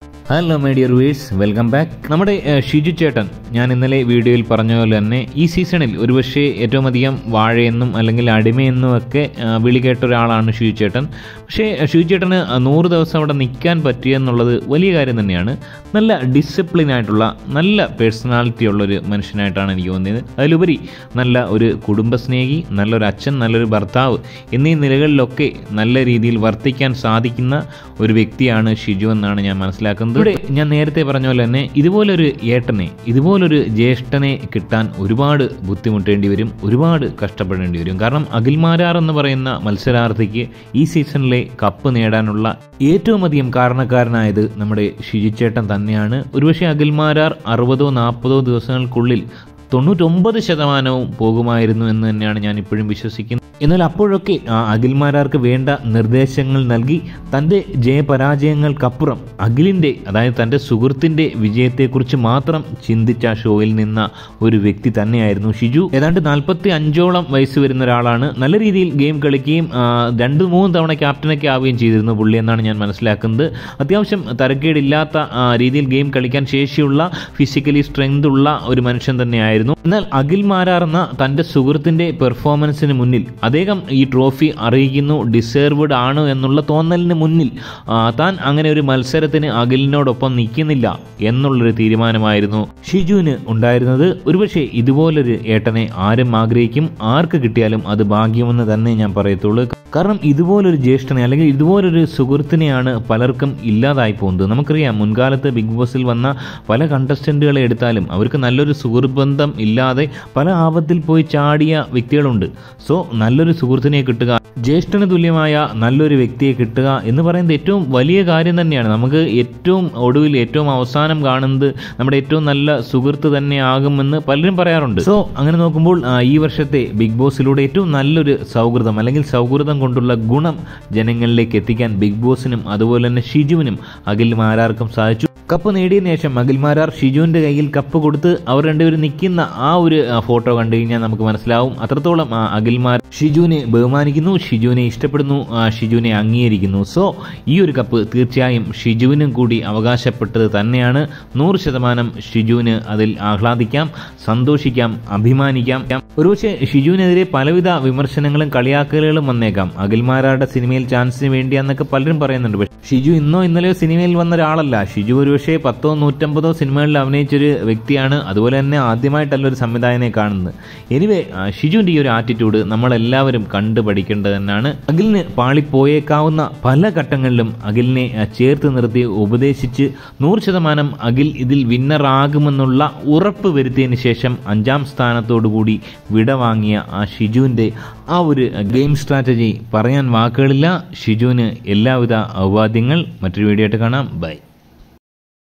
hello my dear viewers welcome back നമ്മുടെ ഏഹ്, ഷിജു ചേട്ടൻ ഞാൻ ഇന്നലെ വീഡിയോയിൽ പറഞ്ഞ പോലെ തന്നെ ഈ സീസണിൽ ഒരുപക്ഷെ ഏറ്റവും അധികം വാഴയെന്നും അല്ലെങ്കിൽ അടിമയെന്നും ഒക്കെ ഏഹ്, വിളി കേട്ട ഒരാളാണ് ഷിജു ചേട്ടൻ പക്ഷേ ഏഹ്, ഷിജു ചേട്ടന് നൂറ് ദിവസം അവിടെ നിൽക്കാൻ പറ്റിയെന്നുള്ളത് വലിയ കാര്യം തന്നെയാണ് നല്ല ഡിസിപ്ലിൻ ആയിട്ടുള്ള നല്ല പേഴ്സണാലിറ്റി ഉള്ളൊരു മനുഷ്യനായിട്ടാണ് എനിക്ക് തോന്നിയത് അതിലുപരി നല്ല ഒരു കുടുംബസ്നേഹി നല്ലൊരു അച്ഛൻ നല്ലൊരു ഭർത്താവ് എന്നീ നിലകളിലൊക്കെ നല്ല രീതിയിൽ വർത്തിക്കാൻ സാധിക്കുന്ന ഒരു വ്യക്തിയാണ് ഷിജു എന്നാണ് ഞാൻ മനസ്സിലാക്കുന്നത് ഇവിടെ ഞാൻ നേരത്തെ പറഞ്ഞ പോലെ തന്നെ ഇതുപോലൊരു ഏട്ടനെ ഇതുപോലൊരു ജ്യേഷ്ഠനെ കിട്ടാൻ ഒരുപാട് ബുദ്ധിമുട്ടേണ്ടി വരും ഒരുപാട് കഷ്ടപ്പെടേണ്ടി വരും കാരണം അഖിൽമാരാർ എന്ന് പറയുന്ന മത്സരാർത്ഥിക്ക് ഈ സീസണിലെ കപ്പ് നേടാനുള്ള ഏറ്റവും അധികം കാരണക്കാരനായത് നമ്മുടെ ഷിജിച്ചേട്ടൻ തന്നെയാണ് ഒരുപക്ഷെ അഖിൽമാരാർ അറുപതോ നാൽപ്പതോ ദിവസങ്ങൾക്കുള്ളിൽ തൊണ്ണൂറ്റൊമ്പത് ശതമാനവും പോകുമായിരുന്നു എന്ന് തന്നെയാണ് ഞാൻ ഇപ്പോഴും വിശ്വസിക്കുന്നത് എന്നാൽ അപ്പോഴൊക്കെ ആ അഖിൽമാരാർക്ക് വേണ്ട നിർദ്ദേശങ്ങൾ നൽകി തൻ്റെ ജയപരാജയങ്ങൾക്കപ്പുറം അഖിലിൻ്റെ അതായത് തൻ്റെ സുഹൃത്തിൻ്റെ വിജയത്തെക്കുറിച്ച് മാത്രം ചിന്തിച്ച ആ ഷോയിൽ നിന്ന ഒരു വ്യക്തി തന്നെയായിരുന്നു ഷിജു ഏതാണ്ട് നാൽപ്പത്തി അഞ്ചോളം വയസ്സ് വരുന്ന ഒരാളാണ് നല്ല രീതിയിൽ ഗെയിം കളിക്കുകയും ആ, രണ്ട് മൂന്ന് തവണ ക്യാപ്റ്റനൊക്കെ ആവുകയും ചെയ്തിരുന്നു പുള്ളി എന്നാണ് ഞാൻ മനസ്സിലാക്കുന്നത് അത്യാവശ്യം തരക്കേടില്ലാത്ത ആ, രീതിയിൽ ഗെയിം കളിക്കാൻ ശേഷിയുള്ള ഫിസിക്കലി സ്ട്രെങ്ത് ഉള്ള ഒരു മനുഷ്യൻ തന്നെയായിരുന്നു എന്നാൽ അഖിൽ മാരാർ എന്ന തൻ്റെ സുഹൃത്തിൻ്റെ പെർഫോമൻസിന് മുന്നിൽ അദ്ദേഹം ഈ ട്രോഫി അറിയിക്കുന്നു ഡിസേർവ്ഡ് ആണ് എന്നുള്ള തോന്നലിന് മുന്നിൽ ആ, താൻ അങ്ങനെ ഒരു മത്സരത്തിന് അഖിലിനോടൊപ്പം നിൽക്കുന്നില്ല എന്നുള്ളൊരു തീരുമാനമായിരുന്നു ഷിജുവിന് ഉണ്ടായിരുന്നത് ഒരുപക്ഷെ ഇതുപോലൊരു ഏട്ടനെ ആരും ആഗ്രഹിക്കും ആർക്ക് കിട്ടിയാലും അത് ഭാഗ്യമെന്ന് തന്നെ ഞാൻ പറയത്തുള്ളൂ കാരണം ഇതുപോലൊരു ജ്യേഷ്ഠനെ അല്ലെങ്കിൽ ഇതുപോലൊരു സുഹൃത്തിനെയാണ് പലർക്കും ഇല്ലാതായി പോകുന്നത് നമുക്കറിയാം മുൻകാലത്ത് ബിഗ് ബോസിൽ വന്ന പല കണ്ടസ്റ്റന്റുകളെ എടുത്താലും അവർക്ക് നല്ലൊരു സുഹൃത്ത് ബന്ധം ഇല്ലാതെ പല ആപത്തിൽ പോയി ചാടിയ വ്യക്തികളുണ്ട് സോ നല്ലൊരു സുഹൃത്തിനെ കിട്ടുക ജ്യേഷ്ഠന് തുല്യമായ നല്ലൊരു വ്യക്തിയെ കിട്ടുക എന്ന് പറയുന്നത് ഏറ്റവും വലിയ കാര്യം തന്നെയാണ് നമുക്ക് ഏറ്റവും ഒടുവിൽ ഏറ്റവും അവസാനം കാണുന്നത് നമ്മുടെ ഏറ്റവും നല്ല സുഹൃത്ത് തന്നെ ആകുമെന്ന് പലരും പറയാറുണ്ട് സോ അങ്ങനെ നോക്കുമ്പോൾ ആ, ഈ വർഷത്തെ ബിഗ് ബോസിലൂടെ ഏറ്റവും നല്ലൊരു സൗഹൃദം അല്ലെങ്കിൽ സൗഹൃദം കൊണ്ടുള്ള ഗുണം ജനങ്ങളിലേക്ക് എത്തിക്കാൻ ബിഗ് ബോസിനും അതുപോലെ തന്നെ ഷിജുവിനും അഖിൽ മാരാർക്കും സാധിച്ചു കപ്പ് നേടിയതിനു ശേഷം അഖിൽമാരാർ ഷിജുവിൻ്റെ കയ്യിൽ കപ്പ് കൊടുത്ത് അവർ രണ്ടുപേരും നിൽക്കുന്ന ആ ഒരു ആ, ഫോട്ടോ കണ്ടു കഴിഞ്ഞാൽ നമുക്ക് മനസ്സിലാവും അത്രത്തോളം ആ, അഖിൽമാർ ഷിജുവിനെ ബഹുമാനിക്കുന്നു ഷിജുവിനെ ഇഷ്ടപ്പെടുന്നു ആ, ഷിജുവിനെ അംഗീകരിക്കുന്നു സോ ഈ ഒരു കപ്പ് തീർച്ചയായും ഷിജുവിനും കൂടി അവകാശപ്പെട്ടത് തന്നെയാണ് നൂറ് ശതമാനം ഷിജുവിന് അതിൽ ആഹ്ലാദിക്കാം സന്തോഷിക്കാം അഭിമാനിക്കാം ഒരുപക്ഷെ ഷിജുവിനെതിരെ പലവിധ വിമർശനങ്ങളും കളിയാക്കലുകളും വന്നേക്കാം അഖിൽമാരാരുടെ സിനിമയിൽ ചാൻസിന് വേണ്ടിയാന്നൊക്കെ പലരും പറയുന്നുണ്ട് പക്ഷേ ഷിജു ഇന്നോ ഇന്നലെയോ സിനിമയിൽ വന്ന ഒരാളല്ല ഷിജു ഒരുപക്ഷെ പത്തോ നൂറ്റമ്പതോ സിനിമകളിൽ അഭിനയിച്ചൊരു വ്യക്തിയാണ് അതുപോലെ തന്നെ ആദ്യമായിട്ടല്ല ഒരു സംവിധായകനെ കാണുന്നത് എനിവേ ഷിജുവിൻ്റെ ഈ ഒരു ആറ്റിറ്റ്യൂഡ് നമ്മളെല്ലാവരും കണ്ടു പഠിക്കേണ്ടത് തന്നെയാണ് അഖിലിന് പാളിപ്പോയേക്കാവുന്ന പല ഘട്ടങ്ങളിലും അഖിലിനെ ആ, ചേർത്ത് നിർത്തി ഉപദേശിച്ച് നൂറ് ശതമാനം അഖിൽ ഇതിൽ വിന്നറാകുമെന്നുള്ള ഉറപ്പ് വരുത്തിയതിന് ശേഷം അഞ്ചാം സ്ഥാനത്തോടു കൂടി വിട വാങ്ങിയ ആ ഷിജുവിൻ്റെ ആ ഒരു ഗെയിം സ്ട്രാറ്റജി പറയാൻ വാക്കുകളില്ല ഷിജുവിന് എല്ലാവിധ ഔവാദ്യങ്ങൾ മറ്റൊരു വീഡിയോ ആയിട്ട് കാണാം ബൈ